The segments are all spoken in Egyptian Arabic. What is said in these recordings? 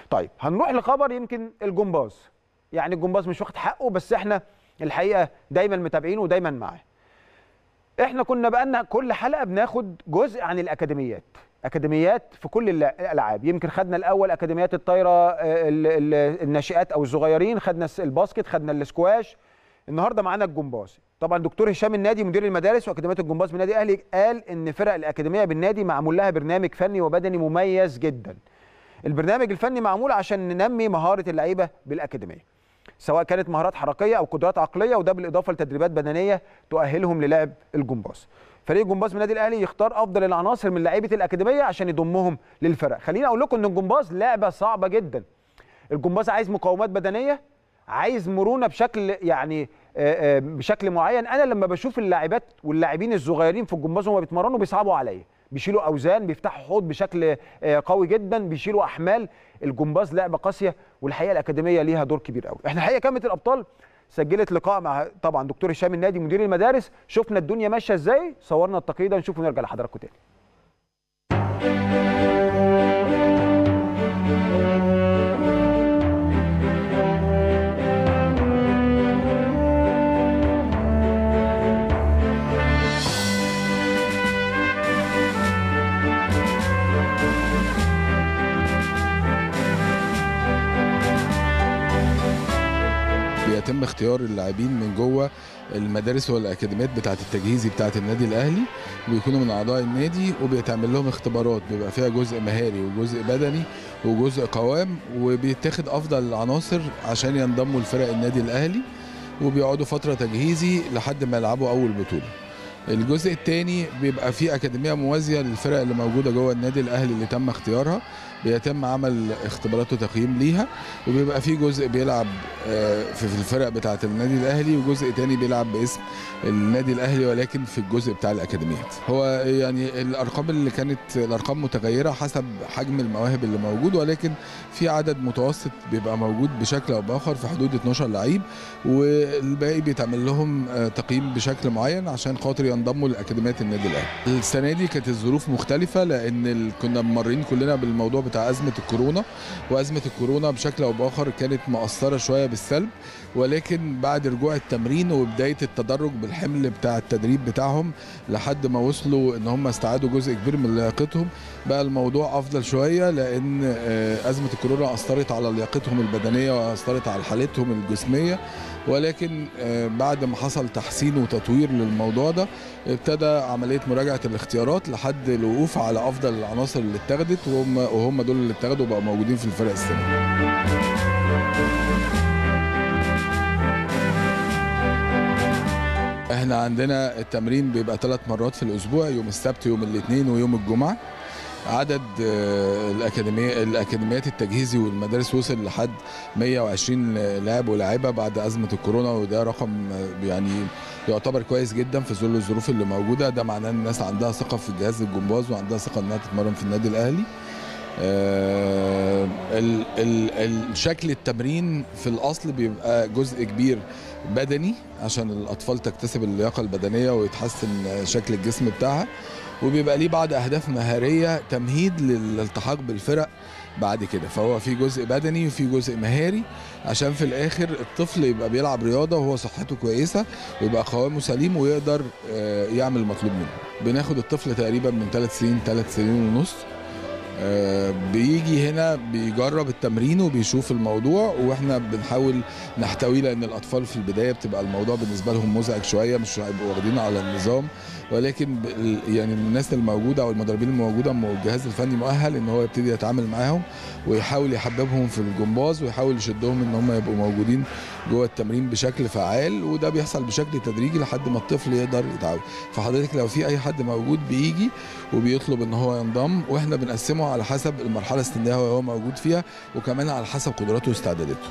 طيب هنروح لخبر يمكن الجمباز يعني الجمباز مش واخد حقه بس احنا الحقيقه دايما متابعينه ودايما معاه احنا كنا بقالنا كل حلقه بناخد جزء عن الاكاديميات اكاديميات في كل الل- الالعاب يمكن خدنا الاول اكاديميات الطايره آه، ال- ال- الناشئات او الصغيرين خدنا الس- الباسكت خدنا الاسكواش النهارده معانا الجمباز طبعا دكتور هشام النادي مدير المدارس واكاديميات الجمباز بالنادي الاهلي قال ان فرق الاكاديميه بالنادي معمول لها برنامج فني وبدني مميز جدا البرنامج الفني معمول عشان ننمي مهاره اللعيبه بالاكاديميه سواء كانت مهارات حركيه او قدرات عقليه وده بالاضافه لتدريبات بدنيه تؤهلهم للعب الجمباز فريق الجمباز من النادي الاهلي يختار افضل العناصر من لعيبه الاكاديميه عشان يضمهم للفرق خليني اقول لكم ان الجمباز لعبه صعبه جدا الجمباز عايز مقاومات بدنيه عايز مرونه بشكل يعني آه، آه، بشكل معين انا لما بشوف اللاعبات واللاعبين الصغيرين في الجمباز وهم بيتمرنوا بيصعبوا عليا بيشيلوا اوزان بيفتحوا حوض بشكل آه، قوي جدا بيشيلوا احمال الجمباز لعبه قاسيه والحقيقه الاكاديميه ليها دور كبير قوي احنا الحقيقه كاميرا الابطال سجلت لقاء مع طبعا دكتور هشام النادي مدير المدارس شفنا الدنيا ماشيه ازاي صورنا التقرير ده نشوفه ونرجع لحضراتكم تاني بيتم اختيار اللاعبين من جوه المدارس والاكاديميات بتاعه التجهيزي بتاعه النادي الاهلي بيكونوا من اعضاء النادي وبيتعمل لهم اختبارات بيبقى فيها جزء مهاري وجزء بدني وجزء قوام وبيتاخد افضل العناصر عشان ينضموا لفرق النادي الاهلي وبيقعدوا فتره تجهيزي لحد ما يلعبوا اول بطوله الجزء الثاني بيبقى فيه اكاديميه موازيه للفرق اللي موجوده جوه النادي الاهلي اللي تم اختيارها بيتم عمل اختبارات وتقييم ليها وبيبقى فيه جزء بيلعب آه، في في الفرق بتاعه النادي الاهلي وجزء تاني بيلعب باسم النادي الاهلي ولكن في الجزء بتاع الاكاديميات هو يعني الارقام اللي كانت الارقام متغيره حسب حجم المواهب اللي موجود ولكن في عدد متوسط بيبقى موجود بشكل او باخر في حدود 12 لعيب والباقي بيتعمل لهم آه، تقييم بشكل معين عشان خاطر ينضموا لاكاديميات النادي الاهلي السنه دي كانت الظروف مختلفه لان ال- كنا ممرين كلنا بالموضوع بتاع ازمه الكورونا وازمه الكورونا بشكل او باخر كانت مؤثره شويه بالسلب ولكن بعد رجوع التمرين وبدايه التدرج بالحمل بتاع التدريب بتاعهم لحد ما وصلوا ان هم استعادوا جزء كبير من لياقتهم بقى الموضوع افضل شويه لان آه، ازمه الكورونا اثرت على لياقتهم البدنيه واثرت على حالتهم الجسميه ولكن آه، بعد ما حصل تحسين وتطوير للموضوع ده ابتدى عمليه مراجعه الاختيارات لحد الوقوف على افضل العناصر اللي اتخذت وهم وهم دول اللي اتخذوا بقوا موجودين في الفرق السنه احنا عندنا التمرين بيبقى ثلاث مرات في الاسبوع يوم السبت يوم الاثنين ويوم الجمعه عدد آه، الاكاديميه الاكاديميات التجهيزي والمدارس وصل لحد 120 لاعب ولاعيبه بعد ازمه الكورونا وده رقم آه، يعني يعتبر كويس جدا في ظل الظروف اللي موجوده ده معناه ان الناس عندها ثقه في جهاز الجمباز وعندها ثقه انها تتمرن في النادي الاهلي آه، ال- ال- ال- شكل التمرين في الاصل بيبقى جزء كبير بدني عشان الاطفال تكتسب اللياقه البدنيه ويتحسن شكل الجسم بتاعها وبيبقى ليه بعض اهداف مهاريه تمهيد للالتحاق بالفرق بعد كده فهو في جزء بدني وفي جزء مهاري عشان في الاخر الطفل يبقى بيلعب رياضه وهو صحته كويسه ويبقى قوامه سليم ويقدر آه، يعمل المطلوب منه بناخد الطفل تقريبا من ثلاث سنين ثلاث سنين ونص آه، بيجي هنا بيجرب التمرين وبيشوف الموضوع واحنا بنحاول نحتويه لان الاطفال في البدايه بتبقى الموضوع بالنسبه لهم مزعج شويه مش هيبقوا واخدين على النظام ولكن ب- ال- يعني الناس الموجوده او المدربين الموجوده م- الجهاز الفني مؤهل ان هو يبتدي يتعامل معاهم ويحاول يحببهم في الجمباز ويحاول يشدهم ان هم يبقوا موجودين جوه التمرين بشكل فعال وده بيحصل بشكل تدريجي لحد ما الطفل يقدر يتعود فحضرتك لو في اي حد موجود بيجي وبيطلب ان هو ينضم واحنا بنقسمه على حسب المرحله السنيه اللي هو موجود فيها وكمان على حسب قدراته واستعداداته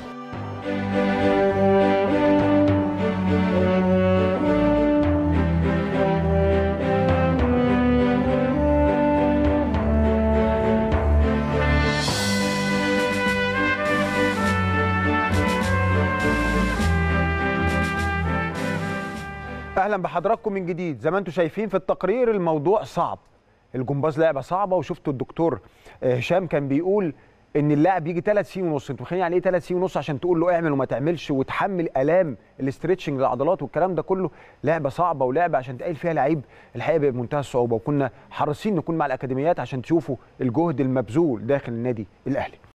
اهلا بحضراتكم من جديد زي ما انتم شايفين في التقرير الموضوع صعب الجمباز لعبه صعبه وشفتوا الدكتور آه، هشام كان بيقول ان اللاعب يجي ثلاث سنين ونص انتوا متخيلين يعني ايه ثلاث سنين ونص عشان تقول له اعمل وما تعملش وتحمل الام الاسترتشنج للعضلات والكلام ده كله لعبه صعبه ولعبه عشان تقال فيها لعيب الحقيقه بمنتهى الصعوبه وكنا حريصين نكون مع الاكاديميات عشان تشوفوا الجهد المبذول داخل النادي الاهلي